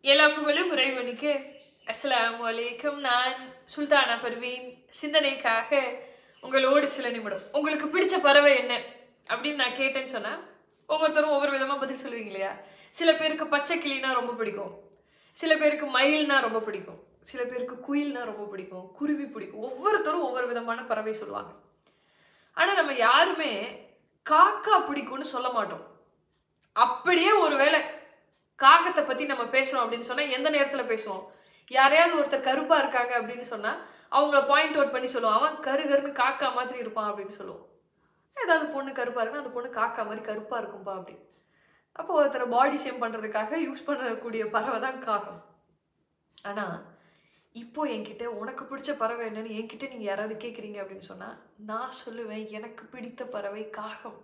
எல்லா புகழும் இறைவனுக்கு அஸ்ஸலாமு அலைக்கும் நான் சுல்தானா பர்வீன் சிந்தனைக்காக உங்களோடு சில நிமிடம் உங்களுக்கு பிடிச்ச பறவை என்ன அப்படின்னு நான் கேட்டேன்னு சொன்னா ஒவ்வொருத்தரும் ஒவ்வொரு விதமா பதில் சொல்லுவீங்க இல்லையா சில பேருக்கு பச்சை கிளினா ரொம்ப பிடிக்கும் சில பேருக்கு மயில்னா ரொம்ப பிடிக்கும் சில பேருக்கு குயில்னா ரொம்ப பிடிக்கும் குருவி பிடிக்கும் ஒவ்வொருத்தரும் ஒவ்வொரு விதமான பறவை சொல்லுவாங்க ஆனா நம்ம யாருமே காக்கா பிடிக்கும்னு சொல்ல மாட்டோம் அப்படியே ஒருவேளை காகத்தை பத்தி நம்ம பேசுறோம் அப்படின்னு சொன்னா எந்த நேரத்துல பேசுவோம் யாரையாவது ஒருத்தர் கருப்பா இருக்காங்க அப்படின்னு சொன்னா அவங்கள பாயிண்ட் அவுட் பண்ணி சொல்லுவோம் அவன் கரு கருன்னு காக்கா மாதிரி இருப்பான் அப்படின்னு சொல்லுவோம் ஏதாவது பொண்ணு கருப்பா இருக்குன்னா அந்த பொண்ணு காக்கா மாதிரி கருப்பா இருக்கும்பா அப்படி அப்போ ஒருத்தரை பாடி ஷேம் பண்றதுக்காக யூஸ் பண்ணக்கூடிய பறவை தான் காகம் ஆனா இப்போ என்கிட்ட உனக்கு பிடிச்ச பறவை என்னன்னு என்கிட்ட நீங்க யாராவது கேக்குறீங்க அப்படின்னு சொன்னா நான் சொல்லுவேன் எனக்கு பிடித்த பறவை காகம்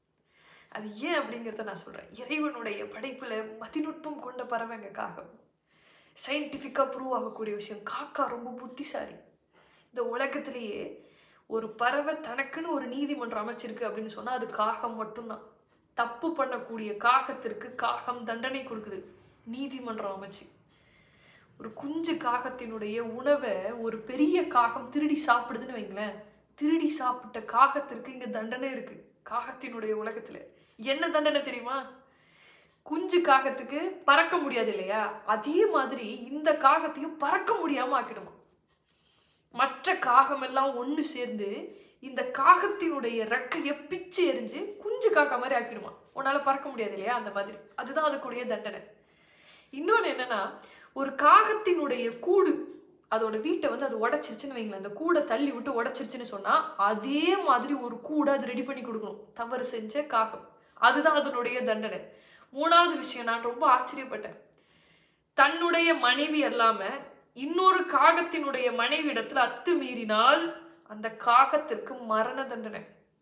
அது ஏன் அப்படிங்கிறத நான் சொல்றேன் இறைவனுடைய படைப்புல மதிநுட்பம் கொண்ட பறவைங்க காகம் சயின்டிஃபிக்காக ப்ரூவ் ஆகக்கூடிய விஷயம் காக்கா ரொம்ப புத்திசாலி இந்த உலகத்திலேயே ஒரு பறவை தனக்குன்னு ஒரு நீதிமன்றம் அமைச்சிருக்கு அப்படின்னு சொன்னா அது காகம் மட்டும்தான் தப்பு பண்ணக்கூடிய காகத்திற்கு காகம் தண்டனை கொடுக்குது நீதிமன்றம் அமைச்சு ஒரு குஞ்சு காகத்தினுடைய உணவை ஒரு பெரிய காகம் திருடி சாப்பிடுதுன்னு வைங்களேன் திருடி சாப்பிட்ட காகத்திற்கு இங்க தண்டனை இருக்கு காகத்தினுடைய உலகத்துல என்ன தண்டனை தெரியுமா குஞ்சு காகத்துக்கு பறக்க முடியாது இல்லையா அதே மாதிரி இந்த காகத்தையும் பறக்க முடியாம ஆக்கிடுமா மற்ற காகம் எல்லாம் ஒன்று சேர்ந்து இந்த காகத்தினுடைய ரெக்கையை பிச்சு எரிஞ்சு குஞ்சு காக்கா மாதிரி ஆக்கிடுமா உன்னால பறக்க முடியாது இல்லையா அந்த மாதிரி அதுதான் அதுக்குடைய தண்டனை இன்னொன்று என்னன்னா ஒரு காகத்தினுடைய கூடு அதோட வீட்டை வந்து அது உடைச்சிருச்சுன்னு வைங்களேன் அந்த கூடை தள்ளி விட்டு உடைச்சிருச்சுன்னு சொன்னா அதே மாதிரி ஒரு கூடை அது ரெடி பண்ணி கொடுக்கணும் தவறு செஞ்ச காகம் அதுதான் அதனுடைய தண்டனை மூணாவது விஷயம் நான் ரொம்ப ஆச்சரியப்பட்டேன் தன்னுடைய மனைவி அல்லாம இன்னொரு காகத்தினுடைய மனைவி இடத்துல அத்துமீறினால் அந்த காகத்திற்கு மரண தண்டனை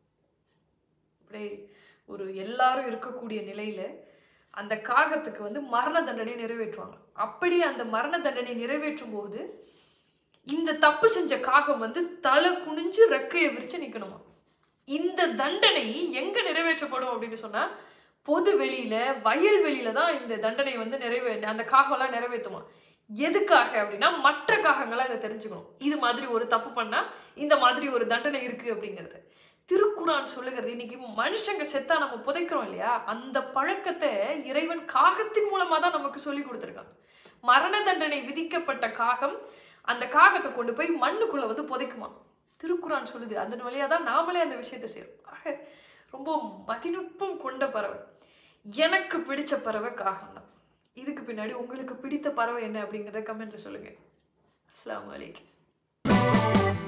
அப்படியே ஒரு எல்லாரும் இருக்கக்கூடிய நிலையில அந்த காகத்துக்கு வந்து மரண தண்டனை நிறைவேற்றுவாங்க அப்படி அந்த மரண தண்டனை நிறைவேற்றும் போது இந்த தப்பு செஞ்ச காகம் வந்து தலை குனிஞ்சு ரெக்கையை விரிச்சு நிக்கணுமா இந்த தண்டனை எங்க நிறைவேற்றப்படும் அப்படின்னு சொன்னா பொது வெளியில வயல்வெளியில தான் இந்த தண்டனை வந்து நிறைவே அந்த காகம்லாம் நிறைவேற்றுமா எதுக்காக அப்படின்னா மற்ற காகங்களா இதை தெரிஞ்சுக்கணும் இது மாதிரி ஒரு தப்பு பண்ணா இந்த மாதிரி ஒரு தண்டனை இருக்கு அப்படிங்கிறது திருக்குறான் சொல்லுகிறது இன்னைக்கு மனுஷங்க செத்தா நம்ம புதைக்கிறோம் இல்லையா அந்த பழக்கத்தை இறைவன் காகத்தின் மூலமா தான் நமக்கு சொல்லி கொடுத்துருக்கான் மரண தண்டனை விதிக்கப்பட்ட காகம் அந்த காகத்தை கொண்டு போய் மண்ணுக்குள்ள வந்து புதைக்குமா திருக்குறான் சொல்லுது அதன் வழியா தான் நாமளே அந்த விஷயத்தை செய்யறோம் ஆக ரொம்ப மதிநுட்பம் கொண்ட பறவை எனக்கு பிடிச்ச பறவை காகம் தான் இதுக்கு பின்னாடி உங்களுக்கு பிடித்த பறவை என்ன அப்படிங்கிறத கமெண்ட்ல சொல்லுங்க அஸ்லாம் வலைக்கம்